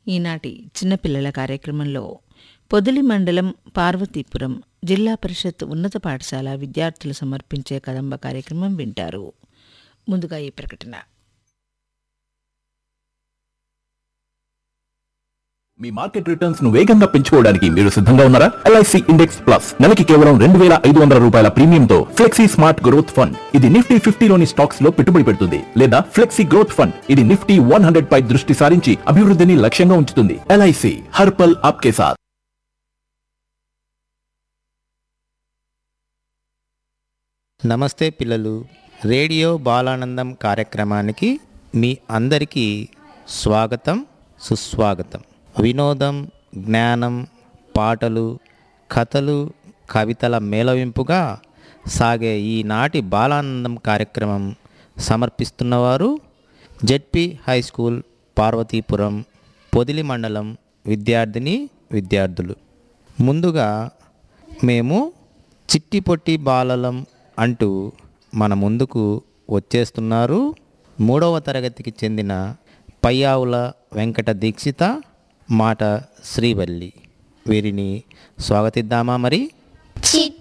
ఈనాటి చిన్నపిల్లల కార్యక్రమంలో పొదిలి మండలం పార్వతీపురం జిల్లా పరిషత్ ఉన్నత పాఠశాల విద్యార్థులు సమర్పించే కదంబ కార్యక్రమం వింటారు ముందుగా ఈ ప్రకటన మీ మార్కెట్ రిటర్న్స్ ను వేగంగా పెంచుకోవడానికి మీరు సిద్ధంగా ఉన్నారా ఎల్ఐసి ఇండెక్స్ ప్లస్ నెలకి కేవలం రెండు వేల ఐదు వందల రూపాయల ప్రీమియంతో ఫ్లెక్సీ స్మార్ట్ గ్రోత్ ఫండ్ ఇది నిఫ్టీ ఫిఫ్టీలోని స్టాక్స్ లో పెట్టుబడి పెడుతుంది లేదా ఫ్లెక్సీ గ్రోత్ ఫండ్ ఇది నిఫ్టీ వన్ హండ్రెడ్ పై దృష్టి సారించి అభివృద్ధిని లక్ష్యంగా ఉంచుతుంది ఎల్ఐసి హర్పల్ ఆప్కే సాత్ నమస్తే పిల్లలు రేడియో బాలానందం కార్యక్రమానికి మీ అందరికీ స్వాగతం సుస్వాగతం వినోదం జ్ఞానం పాటలు కథలు కవితల మేళవింపుగా సాగే ఈనాటి బాలానందం కార్యక్రమం సమర్పిస్తున్నవారు ZP high school Parvathipuram Podili మండలం విద్యార్థిని విద్యార్థులు ముందుగా మేము చిట్టి పొట్టి బాలలం అంటూ మన ముందుకు వచ్చేస్తున్నారు మూడవ తరగతికి చెందిన పయ్యావుల వెంకట దీక్షిత మాట శ్రీవల్లి వీరిని స్వాగతిద్దామా మరి చిట్టి